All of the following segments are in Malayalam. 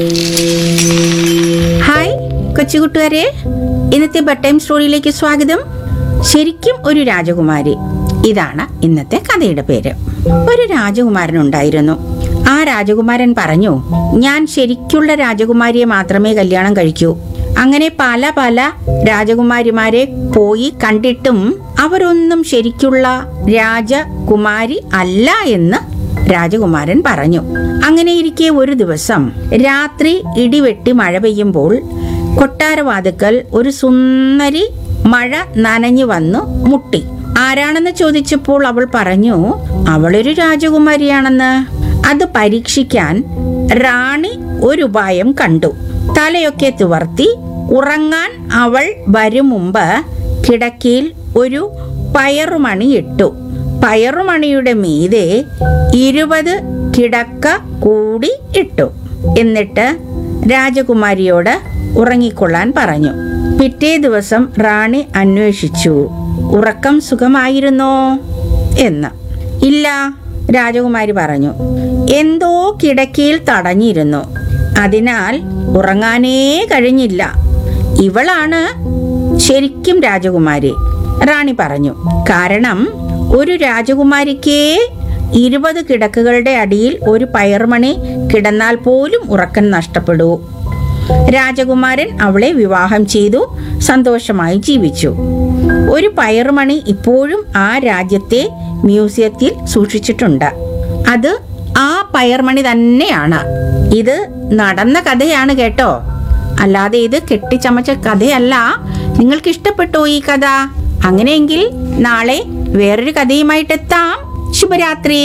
ഹായ് കൊച്ചുകൂട്ടുകാരെ ഇന്നത്തെ ബഡ് ടൈം സ്റ്റോറിയിലേക്ക് സ്വാഗതം ശരിക്കും ഒരു രാജകുമാരി ഇതാണ് ഇന്നത്തെ കഥയുടെ പേര് ഒരു രാജകുമാരൻ ഉണ്ടായിരുന്നു ആ രാജകുമാരൻ പറഞ്ഞു ഞാൻ ശരിക്കുള്ള രാജകുമാരിയെ മാത്രമേ കല്യാണം കഴിക്കൂ അങ്ങനെ പല പല രാജകുമാരിമാരെ പോയി കണ്ടിട്ടും അവരൊന്നും ശരിക്കുള്ള രാജകുമാരി അല്ല എന്ന് രാജകുമാരൻ പറഞ്ഞു അങ്ങനെ ഇരിക്കെ ഒരു ദിവസം രാത്രി ഇടിവെട്ടി മഴ പെയ്യുമ്പോൾ കൊട്ടാരവാതുക്കൽ ഒരു സുന്ദരി മഴ നനഞ്ഞു വന്നു മുട്ടി ആരാണെന്ന് ചോദിച്ചപ്പോൾ അവൾ പറഞ്ഞു അവളൊരു രാജകുമാരിയാണെന്ന് അത് പരീക്ഷിക്കാൻ റാണി ഒരു ഉപായം കണ്ടു തലയൊക്കെ തുവർത്തി ഉറങ്ങാൻ അവൾ വരും മുമ്പ് കിടക്കയിൽ ഒരു പയറുമണി ഇട്ടു പയറുമണിയുടെ മീതെ ഇരുപത് കിടക്ക കൂടി ഇട്ടു എന്നിട്ട് രാജകുമാരിയോട് ഉറങ്ങിക്കൊള്ളാൻ പറഞ്ഞു പിറ്റേ ദിവസം റാണി അന്വേഷിച്ചു ഉറക്കം സുഖമായിരുന്നോ എന്ന് ഇല്ല രാജകുമാരി പറഞ്ഞു എന്തോ കിടക്കയിൽ തടഞ്ഞിരുന്നു അതിനാൽ ഉറങ്ങാനേ കഴിഞ്ഞില്ല ഇവളാണ് ശരിക്കും രാജകുമാരി റാണി പറഞ്ഞു കാരണം ഒരു രാജകുമാരിക്കേ ഇരുപത് കിടക്കുകളുടെ അടിയിൽ ഒരു പയർമണി കിടന്നാൽ പോലും ഉറക്കം നഷ്ടപ്പെടൂ രാജകുമാരൻ അവളെ വിവാഹം ചെയ്തു സന്തോഷമായി ജീവിച്ചു ഒരു പയറുമണി ഇപ്പോഴും ആ രാജ്യത്തെ മ്യൂസിയത്തിൽ സൂക്ഷിച്ചിട്ടുണ്ട് അത് ആ പയർമണി തന്നെയാണ് ഇത് നടന്ന കഥയാണ് കേട്ടോ അല്ലാതെ ഇത് കെട്ടിച്ചമച്ച കഥയല്ല നിങ്ങൾക്ക് ഇഷ്ടപ്പെട്ടോ ഈ കഥ അങ്ങനെയെങ്കിൽ നാളെ വേറൊരു കഥയുമായിട്ടെത്താം ശുഭരാത്രി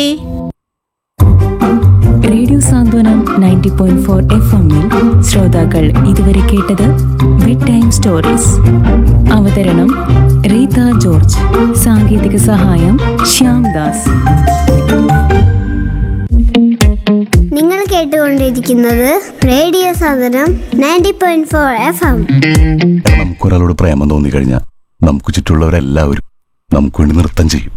radio Santhwanam ninety point four F എമ്മിൽ ശ്രോതാക്കൾ ഇതുവരെ കേട്ടത് ബെഡ് ടൈം സ്റ്റോറീസ് അവതരണം റീത ജോർജ് സാങ്കേതിക സഹായം ശ്യാം ദാസ് നിങ്ങൾ കേട്ടുകൊണ്ടിരിക്കുന്നത് റേഡിയോ സാധനം ninety point four F M നമുക്കൊരാളോട് പ്രേമം തോന്നിക്കഴിഞ്ഞാൽ നമുക്ക് ചുറ്റുള്ളവരെല്ലാവരും നമുക്ക് വേണ്ടി നൃത്തം ചെയ്യും